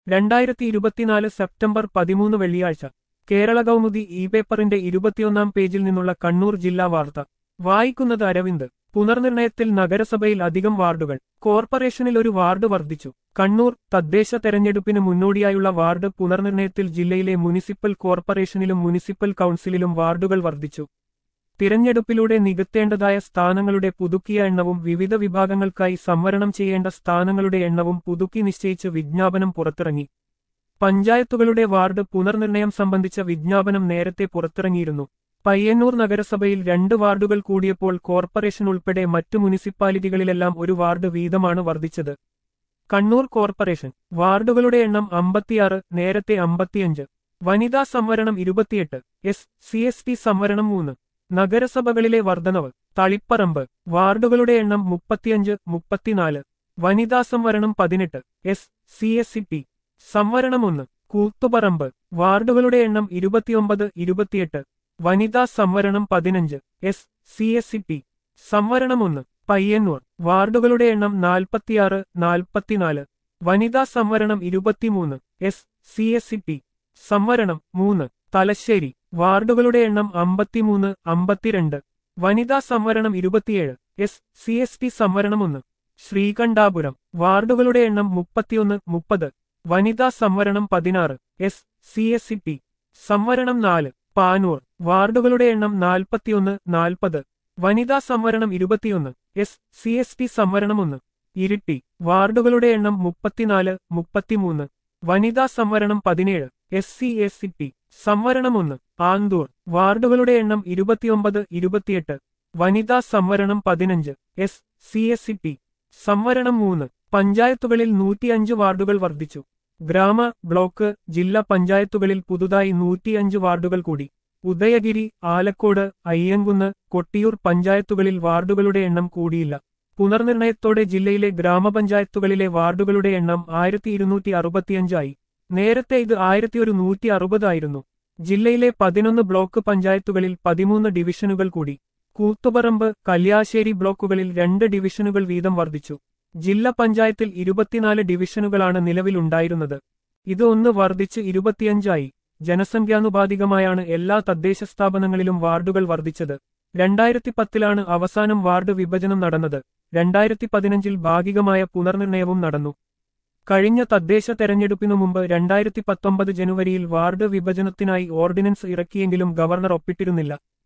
രണ്ടായിരത്തി ഇരുപത്തിനാല് സെപ്റ്റംബർ പതിമൂന്ന് വെള്ളിയാഴ്ച കേരള കൗമുദി ഇ പേപ്പറിന്റെ ഇരുപത്തിയൊന്നാം പേജിൽ നിന്നുള്ള കണ്ണൂർ ജില്ലാ വാർത്ത വായിക്കുന്നത് അരവിന്ദ് പുനർനിർണയത്തിൽ നഗരസഭയിൽ അധികം വാർഡുകൾ കോർപ്പറേഷനിൽ ഒരു വാർഡ് വർദ്ധിച്ചു കണ്ണൂർ തദ്ദേശ തെരഞ്ഞെടുപ്പിന് മുന്നോടിയായുള്ള വാർഡ് പുനർനിർണയത്തിൽ ജില്ലയിലെ മുനിസിപ്പൽ കോർപ്പറേഷനിലും മുനിസിപ്പൽ കൗൺസിലിലും വാർഡുകൾ വർദ്ധിച്ചു തിരഞ്ഞെടുപ്പിലൂടെ നികത്തേണ്ടതായ സ്ഥാനങ്ങളുടെ പുതുക്കിയ എണ്ണവും വിവിധ വിഭാഗങ്ങൾക്കായി സംവരണം ചെയ്യേണ്ട സ്ഥാനങ്ങളുടെ എണ്ണവും പുതുക്കി നിശ്ചയിച്ച് വിജ്ഞാപനം പുറത്തിറങ്ങി പഞ്ചായത്തുകളുടെ വാർഡ് പുനർനിർണയം സംബന്ധിച്ച വിജ്ഞാപനം നേരത്തെ പുറത്തിറങ്ങിയിരുന്നു പയ്യന്നൂർ നഗരസഭയിൽ രണ്ട് വാർഡുകൾ കൂടിയപ്പോൾ കോർപ്പറേഷൻ ഉൾപ്പെടെ മറ്റു മുനിസിപ്പാലിറ്റികളിലെല്ലാം ഒരു വാർഡ് വീതമാണ് വർദ്ധിച്ചത് കണ്ണൂർ കോർപ്പറേഷൻ വാർഡുകളുടെ എണ്ണം അമ്പത്തിയാറ് നേരത്തെ അമ്പത്തിയഞ്ച് വനിതാ സംവരണം ഇരുപത്തിയെട്ട് എസ് സി എസ് ടി സംവരണം മൂന്ന് നഗരസഭകളിലെ വർധനവ് തളിപ്പറമ്പ് വാർഡുകളുടെ എണ്ണം മുപ്പത്തിയഞ്ച് മുപ്പത്തിനാല് വനിതാ സംവരണം പതിനെട്ട് S C S C P സംവരണം ഒന്ന് കൂത്തുപറമ്പ് വാർഡുകളുടെ എണ്ണം ഇരുപത്തിയൊമ്പത് ഇരുപത്തിയെട്ട് വനിതാ സംവരണം പതിനഞ്ച് S C S C P സംവരണം ഒന്ന് പയ്യന്നൂർ വാർഡുകളുടെ എണ്ണം നാൽപ്പത്തിയാറ് നാൽപ്പത്തിനാല് വനിതാ സംവരണം ഇരുപത്തിമൂന്ന് S C S C P സംവരണം മൂന്ന് തലശ്ശേരി വാർഡുകളുടെ എണ്ണം അമ്പത്തിമൂന്ന് അമ്പത്തിരണ്ട് വനിതാ സംവരണം ഇരുപത്തിയേഴ് എസ് സി എസ് ടി സംവരണം ഒന്ന് ശ്രീകണ്ഠാപുരം വാർഡുകളുടെ എണ്ണം മുപ്പത്തിയൊന്ന് മുപ്പത് വനിതാ സംവരണം പതിനാറ് S C S C T സംവരണം നാല് പാനൂർ വാർഡുകളുടെ എണ്ണം നാൽപ്പത്തിയൊന്ന് നാൽപ്പത് വനിതാ സംവരണം ഇരുപത്തിയൊന്ന് എസ് സി എസ് ടി സംവരണം ഒന്ന് ഇരിട്ടി വാർഡുകളുടെ എണ്ണം മുപ്പത്തിനാല് മുപ്പത്തിമൂന്ന് വനിതാ സംവരണം പതിനേഴ് S C S C T സംവരണം ഒന്ന് ആന്തൂർ വാർഡുകളുടെ എണ്ണം ഇരുപത്തിയൊമ്പത് ഇരുപത്തിയെട്ട് വനിതാ സംവരണം പതിനഞ്ച് S C S C T സംവരണം മൂന്ന് പഞ്ചായത്തുകളിൽ നൂറ്റിയഞ്ച് വാർഡുകൾ വർദ്ധിച്ചു ഗ്രാമ ബ്ലോക്ക് ജില്ലാ പഞ്ചായത്തുകളിൽ പുതുതായി നൂറ്റിയഞ്ച് വാർഡുകൾ കൂടി ഉദയഗിരി ആലക്കോട് അയ്യൻകുന്ന് കൊട്ടിയൂർ പഞ്ചായത്തുകളിൽ വാർഡുകളുടെ എണ്ണം കൂടിയില്ല പുനർനിർണയത്തോടെ ജില്ലയിലെ ഗ്രാമപഞ്ചായത്തുകളിലെ വാർഡുകളുടെ എണ്ണം ആയിരത്തി ഇരുന്നൂറ്റി അറുപത്തിയഞ്ചായി നേരത്തെ ഇത് ആയിരത്തി ഒരു നൂറ്റി അറുപതായിരുന്നു ജില്ലയിലെ പതിനൊന്ന് ബ്ലോക്ക് പഞ്ചായത്തുകളിൽ പതിമൂന്ന് ഡിവിഷനുകൾ കൂടി കൂത്തുപറമ്പ് കല്യാശ്ശേരി ബ്ലോക്കുകളിൽ രണ്ട് ഡിവിഷനുകൾ വീതം വർദ്ധിച്ചു ജില്ലാ പഞ്ചായത്തിൽ ഇരുപത്തിനാല് ഡിവിഷനുകളാണ് നിലവിലുണ്ടായിരുന്നത് ഇത് ഒന്ന് വർദ്ധിച്ച് ഇരുപത്തിയഞ്ചായി ജനസംഖ്യാനുപാതികമായാണ് എല്ലാ തദ്ദേശ സ്ഥാപനങ്ങളിലും വാർഡുകൾ വർദ്ധിച്ചത് രണ്ടായിരത്തി പത്തിലാണ് അവസാനം വാർഡ് വിഭജനം നടന്നത് രണ്ടായിരത്തി പതിനഞ്ചിൽ ഭാഗികമായ പുനർനിർണയവും നടന്നു കഴിഞ്ഞ തദ്ദേശ തെരഞ്ഞെടുപ്പിനു മുമ്പ് രണ്ടായിരത്തി പത്തൊമ്പത് ജനുവരിയിൽ വാർഡ് വിഭജനത്തിനായി ഓർഡിനൻസ് ഇറക്കിയെങ്കിലും ഗവർണർ ഒപ്പിട്ടിരുന്നില്ല